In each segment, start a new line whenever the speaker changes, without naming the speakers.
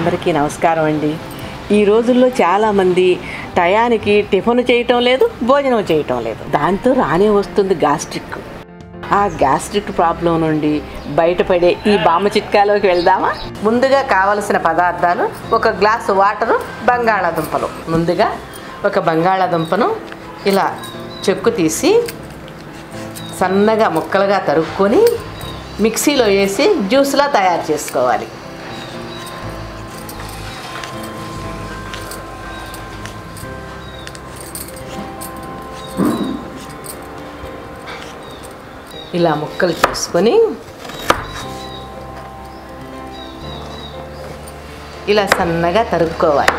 అందరికీ నమస్కారం అండి ఈ రోజుల్లో చాలామంది టయానికి టిఫిన్ చేయటం లేదు భోజనం చేయటం లేదు దాంతో రానే వస్తుంది గ్యాస్ట్రిక్ ఆ గ్యాస్ట్రిక్ ప్రాబ్లం నుండి బయటపడే ఈ బామ్మ చిట్కాలోకి వెళ్దామా ముందుగా కావలసిన పదార్థాలు ఒక గ్లాసు వాటరు బంగాళాదుంపలు ముందుగా ఒక బంగాళాదుంపను ఇలా చెక్కు తీసి సన్నగా ముక్కలుగా తరుక్కొని మిక్సీలో వేసి జ్యూస్లా తయారు చేసుకోవాలి ఇలా ముక్కలు చేసుకొని ఇలా సన్నగా తరుక్కోవాలి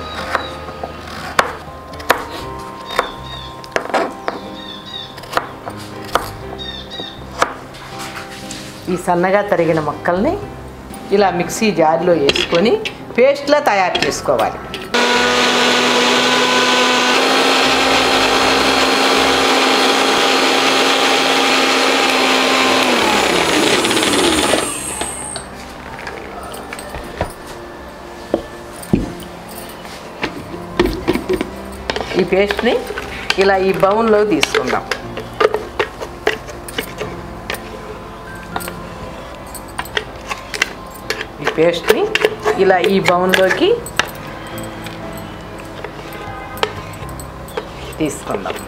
ఈ సన్నగా తరిగిన ముక్కల్ని ఇలా మిక్సీ జార్లో వేసుకొని పేస్ట్లా తయారు చేసుకోవాలి ఈ పేస్ట్ని ఇలా ఈ బౌన్లో తీసుకుందాం ఈ పేస్ట్ని ఇలా ఈ బౌన్లోకి తీసుకుందాం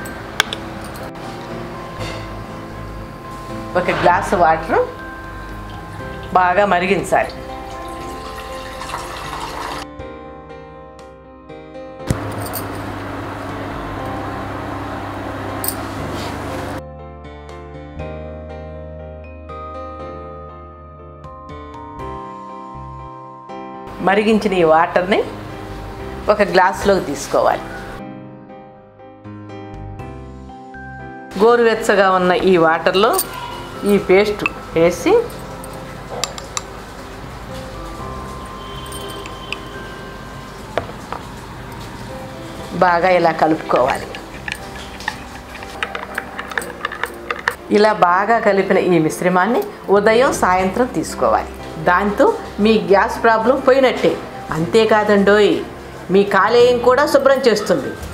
ఒక గ్లాసు వాటర్ బాగా మరిగించాలి మరిగించిన ఈ వాటర్ని ఒక గ్లాసులోకి తీసుకోవాలి గోరువెచ్చగా ఉన్న ఈ వాటర్లో ఈ పేస్ట్ వేసి బాగా ఇలా కలుపుకోవాలి ఇలా బాగా కలిపిన ఈ మిశ్రమాన్ని ఉదయం సాయంత్రం తీసుకోవాలి దాంతో మీ గ్యాస్ ప్రాబ్లం పోయినట్టే అంతేకాదండోయ్ మీ కాలేయం కూడా శుభ్రం చేస్తుంది